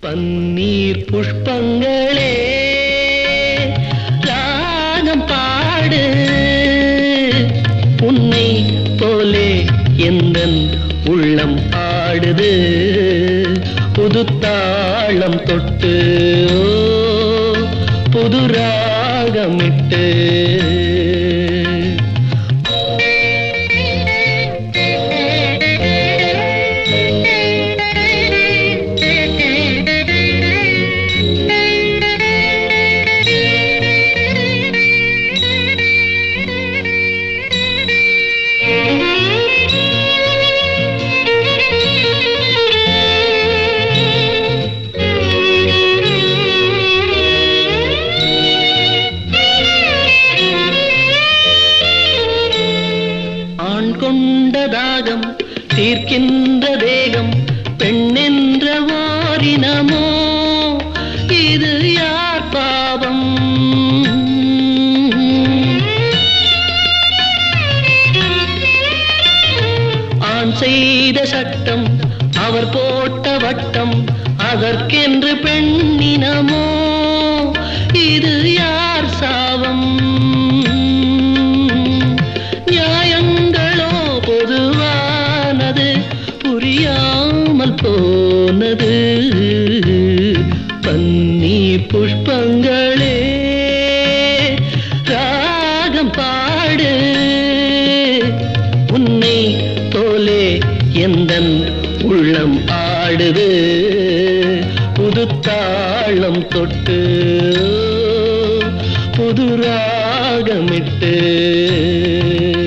பன்னீர் புஷ்பங்களே ராகம் பாடு உன்னை போலே எந்தன் உள்ளம் ஆடுது புது தாளம் தொட்டு ஓ, புது ராகமிட்டு ஆண் கொண்ட தாகம் தீர்க்கின்ற தேகம் பெண்ணென்ற வாரினமோ இது யார் பாவம் ஆண் செய்த சட்டம் அவர் போட்ட வட்டம் அதற்கென்று பெண்ணினமோ இது யார் சாவம் நியாயங்களோ பொதுவானது புரியாமல் போனது பன்னீர் புஷ்பங்களே ராகம் பாடு உன்னை போலே எந்தன் உள்ளம் ஆடுது புது தாளம் தொட்டு புது ராகமிட்டு